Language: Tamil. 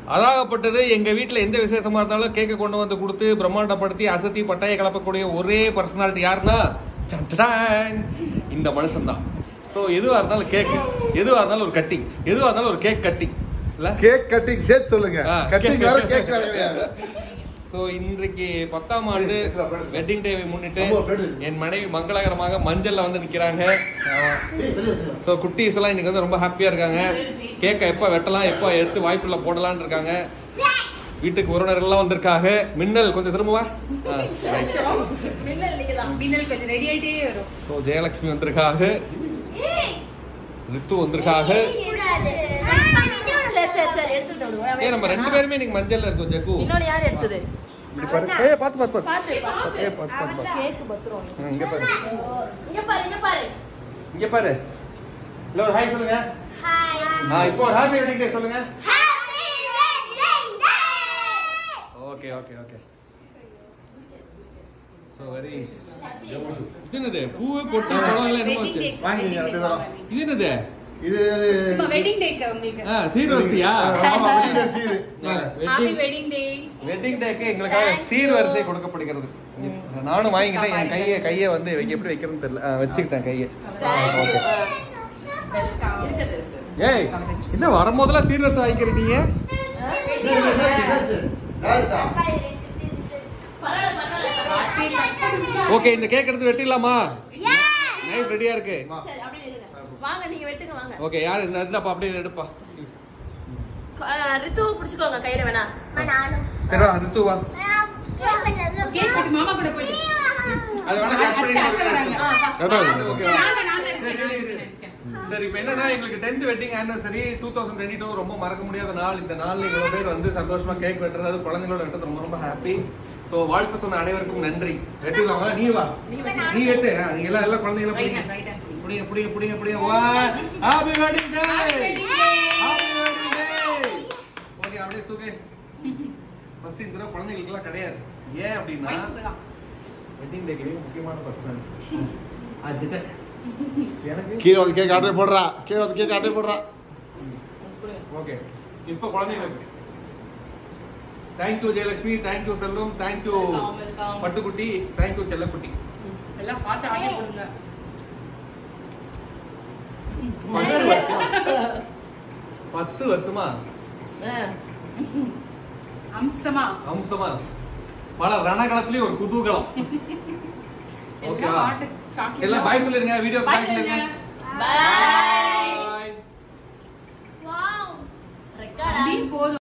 அதாகப்பட்டது எங்க வீட்ல எந்த விசேஷமா இருந்தாலும் கேக்க கொண்டு வந்து கொடுத்து பிரம்மாண்டப்படுத்தி அசத்தி பட்டையை கலப்பக்கூடிய ஒரே பர்சனாலிட்டி யாருன்னா சட்டடான், இந்த மனுஷன் தான் ஸோ எதுவா இருந்தாலும் கேக் எதுவா இருந்தாலும் ஒரு கட்டிங் எதுவா இருந்தாலும் ஒரு கேக் கட்டிங் இல்ல கேக் கட்டிங் சேர்த்து சொல்லுங்க ஆ, கட்டிங் cake. வேற கேக் வேற கிடையாது ஸோ இன்றைக்கு பத்தாம் ஆண்டு வெட்டிங் டேவை முன்னிட்டு ஆமா, bread. என் மனைவி மங்களகரமாக மஞ்சள்ல வந்து நிக்கிறாங்க ஸோ குட்டீஸ் எல்லாம் இன்னைக்கு வந்து ரொம்ப ஹாப்பியா இருக்காங்க கேக்கை எப்போ வெட்டலாம் எப்போ எடுத்து வாய்ப்புள்ள போடலாம்னு இருக்காங்க வீட்டுக்கு உறவினர்கள் எல்லாம் வந்திருக்காங்க மின்னல் கொஞ்சம் திரும்பவா மின்னல் கொஞ்சம் ரெடி ஆயிட்டே வரும் ஸோ ஜெயலட்சுமி வந்திருக்காங்க ரித்து வந்திருக்காங்க சரி சரி சரி எடுத்துட்டு விடுவோம் ஏ நம்ம ரெண்டு பேருமே இன்னைக்கு மஞ்சள்ல இருக்கோம் ஜெகு இன்னொன்னு யார் எடுத்தது இப்படி பாரு ஏ பார்த்து பார்த்து பார்த்து பாத்து பாத்து ஏ பார்த்து பார்த்து பார்த்து கேக் பத்துறோம் ம், இங்க பாரு இங்க பாரு இங்க பாரு இங்க பாரு இல்ல ஒரு ஹாய் சொல்லுங்க ஆ இப்போ ஒரு ஹாப்பி வெட்டிங் டே சொல்லுங்க okay okay okay so very இது என்னது பூவு பொட்டு பழம் எல்லாம் என்னமோ வெட்டிங் வச்சு டேக் வாங்கிங்க, ரெண்டு பேரும். இது என்னது இது சும்மா வெட்டிங் டேக்கு உங்களுக்கு ஆ சீர்வரிசையா ஆமா, வெட்டிங் டே சீரு. ஹாப்பி வெட்டிங் டே வெட்டிங் டேக்கு எங்களுக்காக சீர்வரிசை கொடுக்கப்படுகிறது நானும் வாங்கிக்கிட்டேன் என் கையை கையை வந்து வைக்க- எப்படி வைக்கிறதுன்னு தெரியல ஆ, வச்சுக்கிட்டேன் கையை ஓகே வெல்கம் இருக்குது ஏய் என்ன வரும்போதெல்லாம் சீர்வரிசை வாங்கிக்கிறீங்க யாருதா? பரவாயில்ல பரவாயில்ல ஓகே இந்த கேக் எடுத்து வெட்டிடலாமா நைட் ரெடியா இருக்கு அம்மா, சரி அப்படியே இருங்க வாங்க நீங்க வெட்டுங்க வாங்க ஓகே யார் இந்த இந்தாப்பா அப்படியே எடுப்பா அஹ், ரித்துவை பிடிச்சுக்கோங்க கையில வேணா சரி ரித்து வா கேக் கட்டி மாமா கூட போயிட்டு அது வேணா கட் பண்ணி அத்தை வராங்க. கரெக்டா இருக்கு ஓகே நான் தான், நான் தான் சரி, இருக்கேன், சரி, நான் சரி. இருக்கேன். சரி இப்போ என்னன்னா எங்களுக்கு tenth wedding anniversary two thousand twenty two ரொம்ப மறக்க முடியாத நாள் இந்த நாள்ல இவ்வளவு பேர் வந்து சந்தோஷமா கேக் வெட்டுறது அது குழந்தைங்களோட வெட்டுறது ரொம்ப ரொம்ப ஹாப்பி ஸோ வாழ்த்து சொன்ன அனைவருக்கும் நன்றி வெட்டிடலாமா நீ வா நீ வெட்டு ஆ, நீ எல்லாம் எல்லாம் குழந்தைங்களும் Right பிடிங்க hand, right hand. புடிங்க புடிங்க புடிங்க புடிங்க வா happy wedding day Happy wedding day. Happy wedding day okay அப்படியே தூக்கு ஃபர்ஸ்ட் இந்த தடவை குழந்தைகளுக்குலாம் கிடையாது ஏன் அப்படின்னா வயசுக்கு தான். வெட்டிங் டேக்கு முக்கியமான பர்சன் அஜித் எனக்கு கீழே வந்து கேக் ஆர்டர் போடுறா கீழே வந்து கேக் ஆர்டர் போடுறா ஓகே இப்போ குழந்தைங்களுக்கு thank you Jayalakshmi thank you Selvam thank you Welcome, welcome. பட்டுக்குட்டி தேங்க்யூ செல்லக்குட்டி எல்லாம் பார்த்து ஆர்டர் கொடுங்க பத்து வருஷம் பத்து வருஷமா அஹ், அம்சமா அம்சமா பல ரணகளத்திலயும் ஒரு குதூகலம் ஓகேவா எல்லாம் பாட்டு, chocolate எல்லாம் பாய் சொல்லிருங்க வீடியோ Bye பாய் சொல்லிருங்க சொல்லுங்க. bye. பாய் Wow. ரெக்கார்டா? தம்பி, போதும்